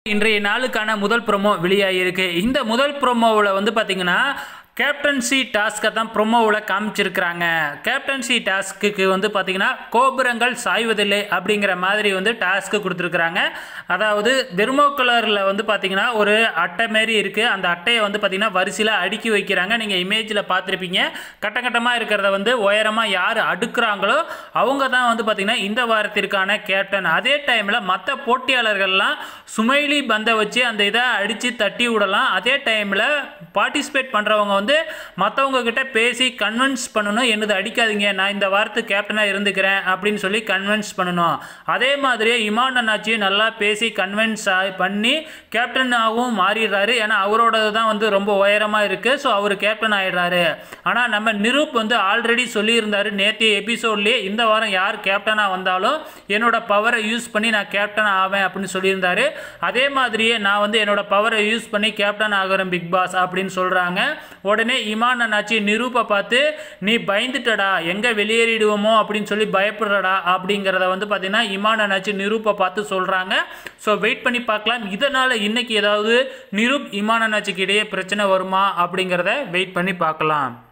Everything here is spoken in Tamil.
இன்றைய நாளுக்கான முதல் ப்ரோமோ வெளியாகிருக்கு இந்த முதல் ப்ரோமோவில் வந்து பார்த்தீங்கன்னா கேப்டன்சி டாஸ்க்கை தான் ப்ரொமோவில் காமிச்சிருக்கிறாங்க கேப்டன்சி டாஸ்க்குக்கு வந்து பார்த்தீங்கன்னா கோபுரங்கள் சாய்வதில்லை அப்படிங்கிற மாதிரி வந்து டாஸ்க்கு கொடுத்துருக்குறாங்க அதாவது தெர்மோகுலரில் வந்து பார்த்தீங்கன்னா ஒரு அட்டை மாரி இருக்குது அந்த அட்டையை வந்து பார்த்தீங்கன்னா வரிசையில் அடுக்கி வைக்கிறாங்க நீங்கள் இமேஜில் பார்த்துருப்பீங்க கட்ட கட்டமாக இருக்கிறத வந்து உயரமாக யார் அடுக்குறாங்களோ அவங்க தான் வந்து பார்த்தீங்கன்னா இந்த வாரத்திற்கான கேப்டன் அதே டைமில் மற்ற போட்டியாளர்கள்லாம் சுமைலி பந்தை வச்சு அந்த இதை அடித்து தட்டி விடலாம் அதே டைமில் பார்ட்டிசிபேட் பண்ணுறவங்க வந்து மற்றவங்க கிட்ட பேசி கன்வின்ஸ் பண்ணணும் என்னது அடிக்காதீங்க நான் இந்த வாரத்துக்கு கேப்டனாக இருந்துக்கிறேன் அப்படின்னு சொல்லி கன்வின்ஸ் பண்ணணும் அதே மாதிரியே இமான் அண்ணாச்சியும் நல்லா பேசி கன்வின்ஸ் பண்ணி கேப்டனாகவும் மாறிடுறாரு ஏன்னா அவரோடது தான் வந்து ரொம்ப உயரமாக இருக்குது ஸோ அவர் கேப்டன் ஆயிடுறாரு ஆனால் நம்ம நிரூப் வந்து ஆல்ரெடி சொல்லியிருந்தாரு நேற்றைய எபிசோட்லேயே இந்த வாரம் யார் கேப்டனாக வந்தாலும் என்னோட பவரை யூஸ் பண்ணி நான் கேப்டன் ஆவேன் அப்படின்னு சொல்லியிருந்தாரு அதே மாதிரியே நான் வந்து என்னோட பவரை யூஸ் பண்ணி கேப்டன் ஆகிறேன் பிக் பாஸ் அப்படின்னு சொல்கிறாங்க உடனே இமான் அண்ணாச்சி நிரூப்பை பார்த்து நீ பயந்துட்டடா எங்கே வெளியேறிடுவோமோ அப்படின்னு சொல்லி பயப்படுறடா அப்படிங்கிறத வந்து பார்த்தீங்கன்னா இமான் அண்ணாச்சி நிரூப்பை பார்த்து சொல்கிறாங்க ஸோ வெயிட் பண்ணி பார்க்கலாம் இதனால் இன்னைக்கு ஏதாவது நிரூப் இமான் அண்ணாச்சிக்கு இடையே பிரச்சனை வருமா அப்படிங்கிறத வெயிட் பண்ணி பார்க்கலாம்